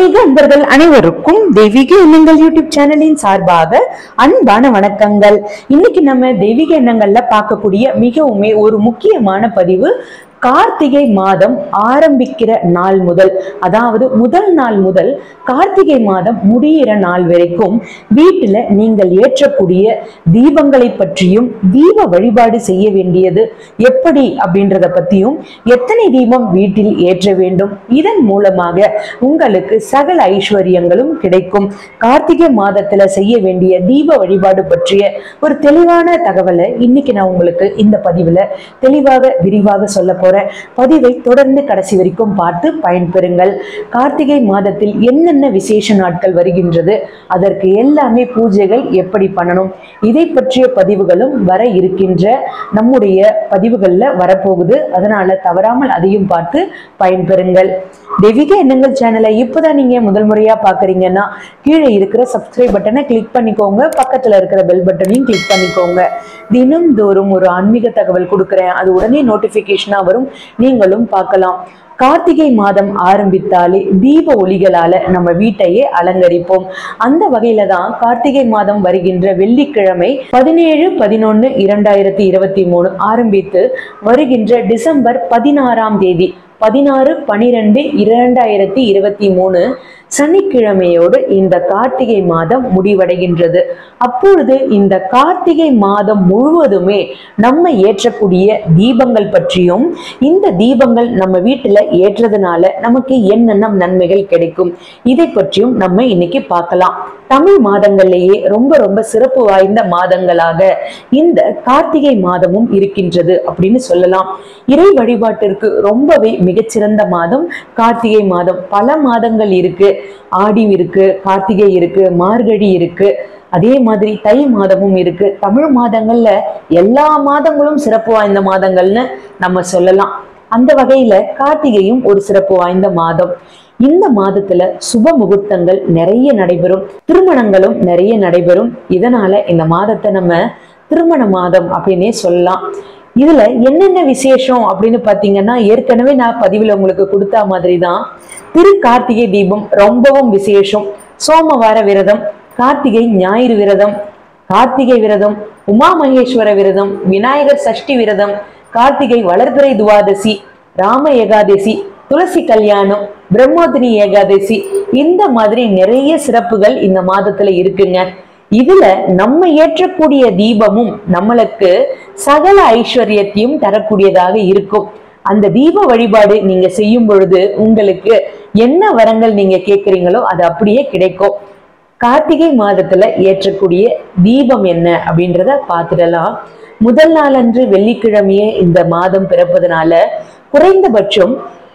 ஆன்மீக அன்பர்கள் அனைவருக்கும் தெய்வீக எண்ணங்கள் யூடியூப் சேனலின் சார்பாக அன்பான வணக்கங்கள் இன்னைக்கு நம்ம தெய்வீக எண்ணங்கள்ல பார்க்கக்கூடிய மிகவுமே ஒரு முக்கியமான பதிவு கார்த்திகை மாதம் ஆரம்பிக்கிற நாள் முதல் அதாவது முதல் நாள் முதல் கார்த்திகை மாதம் முடியிற நாள் வரைக்கும் வீட்டுல நீங்கள் ஏற்றக்கூடிய தீபங்களை பற்றியும் தீப வழிபாடு செய்ய வேண்டியது எப்படி அப்படின்றத பத்தியும் எத்தனை தீபம் வீட்டில் ஏற்ற வேண்டும் இதன் மூலமாக உங்களுக்கு சகல ஐஸ்வர்யங்களும் கிடைக்கும் கார்த்திகை மாதத்துல செய்ய வேண்டிய தீப வழிபாடு பற்றிய ஒரு தெளிவான தகவலை இன்னைக்கு நான் உங்களுக்கு இந்த பதிவுல தெளிவாக விரிவாக சொல்ல போறேன் பதிவை தொடர்ந்து கடைசி வரைக்கும் பார்த்து பயன்பெறுங்கள் கார்த்திகை மாதத்தில் என்னென்ன விசேஷ நாட்கள் வருகின்றது அதற்கு எல்லாமே பூஜைகள் எப்படி பண்ணணும் இதை பற்றிய பதிவுகளும் வர இருக்கின்ற நம்முடைய பதிவுகள்ல வரப்போகுது அதனால தவறாமல் அதையும் பார்த்து பயன்பெறுங்கள் தெய்வீக எண்ணங்கள் சேனலை இப்போதான் நீங்க முதல் முறையா பாக்குறீங்கன்னா கீழே இருக்கிற சப்ஸ்கிரைப் பட்டனை கிளிக் பண்ணிக்கோங்க பக்கத்துல இருக்கிற பெல் பட்டனையும் கிளிக் பண்ணிக்கோங்க தினம்தோறும் ஒரு ஆன்மீக தகவல் கொடுக்குறேன் அது உடனே நோட்டிபிகேஷனா வரும் நீங்களும் பார்க்கலாம் கார்த்திகை மாதம் ஆரம்பித்தாலே தீப ஒளிகளால நம்ம வீட்டையே அலங்கரிப்போம் அந்த வகையில தான் கார்த்திகை மாதம் வருகின்ற வெள்ளிக்கிழமை பதினேழு பதினொன்னு இரண்டாயிரத்தி இருபத்தி மூணு ஆரம்பித்து வருகின்ற டிசம்பர் பதினாறாம் தேதி பதினாறு பனிரெண்டு இரண்டாயிரத்தி இருபத்தி மூணு சனிக்கிழமையோடு இந்த கார்த்திகை மாதம் முடிவடைகின்றது அப்பொழுது இந்த கார்த்திகை மாதம் முழுவதுமே நம்ம ஏற்றக்கூடிய தீபங்கள் பற்றியும் இந்த தீபங்கள் நம்ம வீட்டுல ஏற்றதுனால நமக்கு என்னென்ன நன்மைகள் கிடைக்கும் இதை பற்றியும் நம்ம இன்னைக்கு பார்க்கலாம் தமிழ் மாதங்கள்லேயே ரொம்ப ரொம்ப சிறப்பு வாய்ந்த மாதங்களாக இந்த கார்த்திகை மாதமும் இருக்கின்றது அப்படின்னு சொல்லலாம் இறை வழிபாட்டிற்கு ரொம்பவே மிகச்சிறந்த மாதம் கார்த்திகை மாதம் பல மாதங்கள் இருக்கு ஆடி இருக்கு கார்த்திகை இருக்கு மார்கழி இருக்கு அதே மாதிரி தை மாதமும் இருக்கு தமிழ் மாதங்கள்ல எல்லா மாதங்களும் சிறப்பு வாய்ந்த மாதங்கள்னு நம்ம சொல்லலாம் அந்த வகையில கார்த்திகையும் ஒரு சிறப்பு வாய்ந்த மாதம் இந்த மாதத்துல சுப முகூர்த்தங்கள் நிறைய நடைபெறும் திருமணங்களும் நிறைய நடைபெறும் இதனால இந்த மாதத்தை நம்ம திருமண மாதம் அப்படின்னே சொல்லலாம் இதுல என்னென்ன விசேஷம் அப்படின்னு பாத்தீங்கன்னா ஏற்கனவே நான் பதிவுல உங்களுக்கு கொடுத்த மாதிரி தான் திரு கார்த்திகை தீபம் ரொம்பவும் விசேஷம் சோமவார விரதம் கார்த்திகை ஞாயிறு விரதம் கார்த்திகை விரதம் உமா மகேஸ்வர விரதம் விநாயகர் சஷ்டி விரதம் கார்த்திகை வளர்பிறை துவாதசி ராம ஏகாதசி துளசி கல்யாணம் பிரம்மோதினி ஏகாதசி இந்த மாதிரி நிறைய சிறப்புகள் இந்த மாதத்துல இருக்குங்க இதுல நம்ம ஏற்றக்கூடிய தீபமும் நம்மளுக்கு சகல ஐஸ்வர்யத்தையும் தரக்கூடியதாக இருக்கும் அந்த தீப வழிபாடு நீங்க செய்யும் பொழுது உங்களுக்கு என்ன வரங்கள் நீங்க கேட்குறீங்களோ அது அப்படியே கிடைக்கும் கார்த்திகை மாதத்துல ஏற்றக்கூடிய தீபம் என்ன அப்படின்றத பார்த்துடலாம் முதல் நாளன்று வெள்ளிக்கிழமையே இந்த மாதம் பிறப்பதனால குறைந்தபட்சம்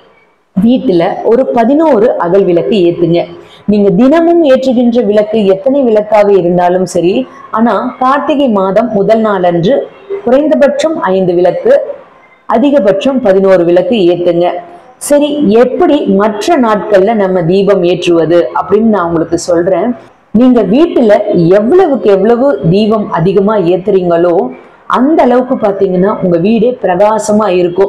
வீட்டுல ஒரு பதினோரு அகல் விளக்கு ஏத்துங்க நீங்க தினமும் ஏற்றுகின்ற விளக்கு எத்தனை விளக்காக இருந்தாலும் சரி ஆனா கார்த்திகை மாதம் முதல் நாளன்று குறைந்தபட்சம் ஐந்து விளக்கு அதிகபட்சம் பதினோரு விளக்கு ஏத்துங்க சரி எப்படி மற்ற நாட்கள்ல நம்ம தீபம் ஏற்றுவது அப்படின்னு நான் உங்களுக்கு சொல்றேன் நீங்க வீட்டுல எவ்வளவுக்கு எவ்வளவு தீபம் அதிகமா ஏத்துறீங்களோ அந்த அளவுக்கு பாத்தீங்கன்னா உங்க வீடே பிரகாசமா இருக்கும்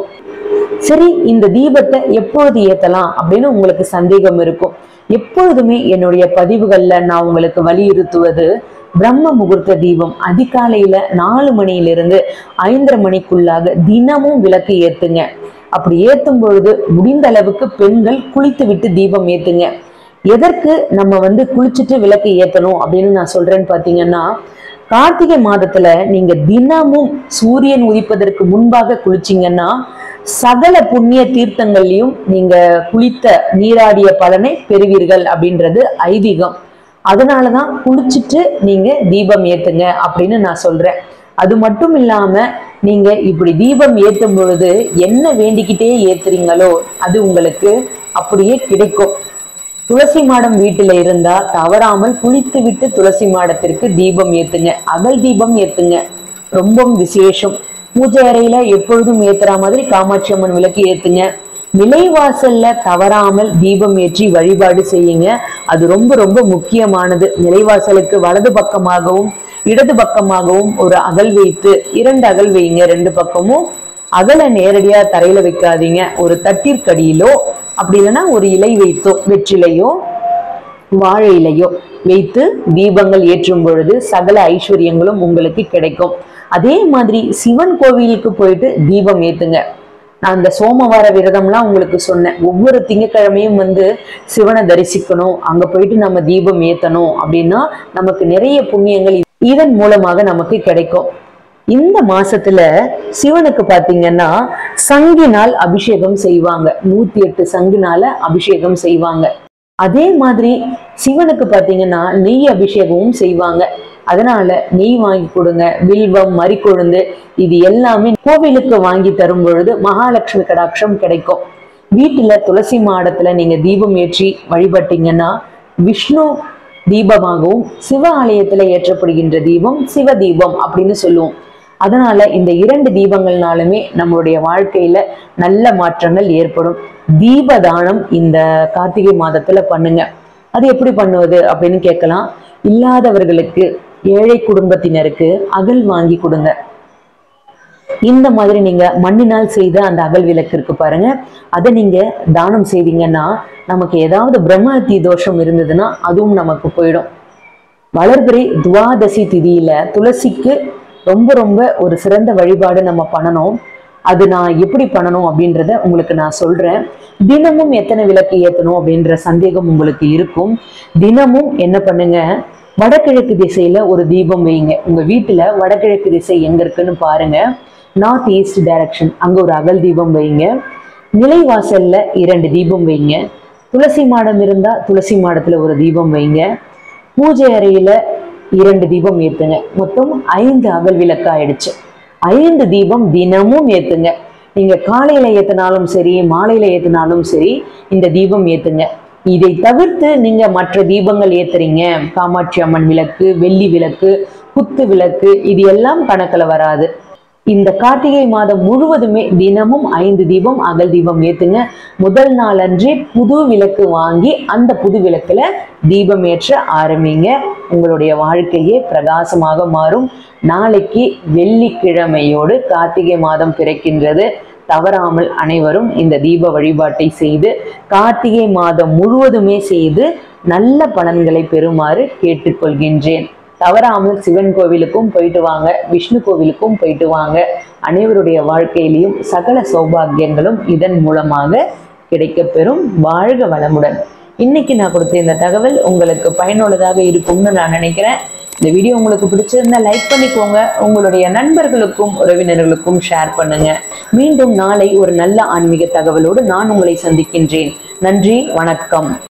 சரி இந்த தீபத்தை எப்பொழுது ஏத்தலாம் அப்படின்னு உங்களுக்கு சந்தேகம் இருக்கும் எப்பொழுதுமே என்னுடைய பதிவுகள்ல நான் உங்களுக்கு வலியுறுத்துவது பிரம்ம முகூர்த்த தீபம் அதிகாலையில நாலு மணியிலிருந்து ஐந்தரை மணிக்குள்ளாக தினமும் விளக்கு ஏத்துங்க அப்படி ஏத்தும் பொழுது முடிந்த அளவுக்கு பெண்கள் குளித்து விட்டு தீபம் ஏத்துங்க எதற்கு நம்ம வந்து குளிச்சுட்டு விளக்கு ஏத்தணும் அப்படின்னு நான் சொல்றேன்னு பாத்தீங்கன்னா கார்த்திகை மாதத்துல நீங்க தினமும் சூரியன் உதிப்பதற்கு முன்பாக குளிச்சிங்கன்னா சகல புண்ணிய தீர்த்தங்கள்லையும் நீங்க குளித்த நீராடிய பலனை பெறுவீர்கள் அப்படின்றது ஐதீகம் அதனாலதான் குளிச்சுட்டு நீங்க தீபம் ஏத்துங்க அப்படின்னு நான் சொல்றேன் அது மட்டும் இல்லாம நீங்க இப்படி தீபம் ஏத்தும் பொழுது என்ன வேண்டிக்கிட்டே ஏத்துறீங்களோ அது உங்களுக்கு அப்படியே கிடைக்கும் துளசி மாடம் வீட்டுல இருந்தா தவறாமல் குளித்து விட்டு துளசி மாடத்திற்கு தீபம் ஏத்துங்க அகல் தீபம் ஏத்துங்க ரொம்பவும் விசேஷம் பூஜை அறையில எப்பொழுதும் ஏத்துற மாதிரி காமாட்சி அம்மன் விளக்கு ஏத்துங்க நிலைவாசல்ல தவறாமல் தீபம் ஏற்றி வழிபாடு செய்யுங்க அது ரொம்ப ரொம்ப முக்கியமானது நிலைவாசலுக்கு வலது பக்கமாகவும் இடது பக்கமாகவும் ஒரு அகல் வைத்து இரண்டு அகல் வைங்க ரெண்டு பக்கமும் அகல நேரடியா தரையில வைக்காதீங்க ஒரு தட்டிற்கடியிலோ அப்படி இல்லைன்னா ஒரு இலை வைத்தோ வெற்றிலையோ வாழை இலையோ வைத்து தீபங்கள் ஏற்றும் பொழுது சகல ஐஸ்வர்யங்களும் உங்களுக்கு கிடைக்கும் அதே மாதிரி சிவன் கோவிலுக்கு போயிட்டு தீபம் ஏத்துங்க நான் அந்த சோமவார விரதம்லாம் உங்களுக்கு சொன்னேன் ஒவ்வொரு திங்கட்கிழமையும் வந்து சிவனை தரிசிக்கணும் அங்க போயிட்டு நம்ம தீபம் ஏத்தணும் அப்படின்னா நமக்கு நிறைய புண்ணியங்கள் இதன் மூலமாக நமக்கு கிடைக்கும் இந்த மாசத்துல சிவனுக்கு பாத்தீங்கன்னா சங்கினால் அபிஷேகம் செய்வாங்க நூத்தி எட்டு சங்குனால அபிஷேகம் செய்வாங்க அதே மாதிரி சிவனுக்கு பாத்தீங்கன்னா நெய் அபிஷேகமும் செய்வாங்க அதனால நெய் வாங்கி கொடுங்க வில்வம் மறிக்கொழுந்து இது எல்லாமே கோவிலுக்கு வாங்கி தரும் பொழுது மகாலட்சுமி கடாட்சம் கிடைக்கும் வீட்டுல துளசி மாடத்துல நீங்க தீபம் ஏற்றி வழிபட்டீங்கன்னா விஷ்ணு தீபமாகவும் சிவ ஆலயத்துல ஏற்றப்படுகின்ற தீபம் சிவ தீபம் அப்படின்னு சொல்லுவோம் அதனால இந்த இரண்டு தீபங்கள்னாலுமே நம்மளுடைய வாழ்க்கையில நல்ல மாற்றங்கள் ஏற்படும் தீப தானம் இந்த கார்த்திகை மாதத்துல பண்ணுங்க அது எப்படி பண்ணுவது அப்படின்னு கேட்கலாம் இல்லாதவர்களுக்கு ஏழை குடும்பத்தினருக்கு அகல் வாங்கி கொடுங்க இந்த மாதிரி நீங்க மண்ணினால் செய்த அந்த அகல் விளக்கு இருக்கு பாருங்க அதை நீங்க தானம் செய்தீங்கன்னா நமக்கு ஏதாவது பிரம்மஹத்தி தோஷம் இருந்ததுன்னா அதுவும் நமக்கு போயிடும் வளர்பிறை துவாதசி திதியில துளசிக்கு ரொம்ப ரொம்ப ஒரு சிறந்த வழிபாடு நம்ம பண்ணணும் அது நான் எப்படி பண்ணணும் அப்படின்றத உங்களுக்கு நான் சொல்றேன் தினமும் எத்தனை விளக்கு ஏத்தணும் அப்படின்ற சந்தேகம் உங்களுக்கு இருக்கும் தினமும் என்ன பண்ணுங்க வடகிழக்கு திசையில ஒரு தீபம் வைங்க உங்க வீட்டுல வடகிழக்கு திசை எங்க இருக்குன்னு பாருங்க நார்த் ஈஸ்ட் டைரக்ஷன் அங்க ஒரு அகல் தீபம் வைங்க நிலைவாசல்ல இரண்டு தீபம் வைங்க துளசி மாடம் இருந்தா துளசி மாடத்துல ஒரு தீபம் வைங்க பூஜை அறையில இரண்டு தீபம் ஏத்துங்க மொத்தம் ஐந்து அகல் விளக்கு ஆயிடுச்சு ஐந்து தீபம் தினமும் ஏத்துங்க நீங்க காலையில ஏத்தினாலும் சரி மாலையில ஏத்தினாலும் சரி இந்த தீபம் ஏத்துங்க இதை தவிர்த்து நீங்க மற்ற தீபங்கள் ஏத்துறீங்க காமாட்சி அம்மன் விளக்கு வெள்ளி விளக்கு குத்து விளக்கு இது எல்லாம் கணக்குல வராது இந்த கார்த்திகை மாதம் முழுவதுமே தினமும் ஐந்து தீபம் அகல் தீபம் ஏத்துங்க முதல் நாள் அன்றே புது விளக்கு வாங்கி அந்த புது விளக்குல தீபம் ஏற்ற ஆரம்பிங்க உங்களுடைய வாழ்க்கையே பிரகாசமாக மாறும் நாளைக்கு வெள்ளிக்கிழமையோடு கார்த்திகை மாதம் பிறக்கின்றது தவறாமல் அனைவரும் இந்த தீப வழிபாட்டை செய்து கார்த்திகை மாதம் முழுவதுமே செய்து நல்ல பலன்களை பெறுமாறு கேட்டுக்கொள்கின்றேன் தவறாமல் சிவன் கோவிலுக்கும் போயிட்டு வாங்க விஷ்ணு கோவிலுக்கும் போயிட்டு வாங்க அனைவருடைய வாழ்க்கையிலையும் சகல சௌபாகியங்களும் இதன் மூலமாக கிடைக்கப்பெறும் வாழ்க வளமுடன் இன்னைக்கு நான் கொடுத்த இந்த தகவல் உங்களுக்கு பயனுள்ளதாக இருக்கும்னு நான் நினைக்கிறேன் இந்த வீடியோ உங்களுக்கு பிடிச்சிருந்தா லைக் பண்ணிக்கோங்க உங்களுடைய நண்பர்களுக்கும் உறவினர்களுக்கும் ஷேர் பண்ணுங்க மீண்டும் நாளை ஒரு நல்ல ஆன்மீக தகவலோடு நான் உங்களை சந்திக்கின்றேன் நன்றி வணக்கம்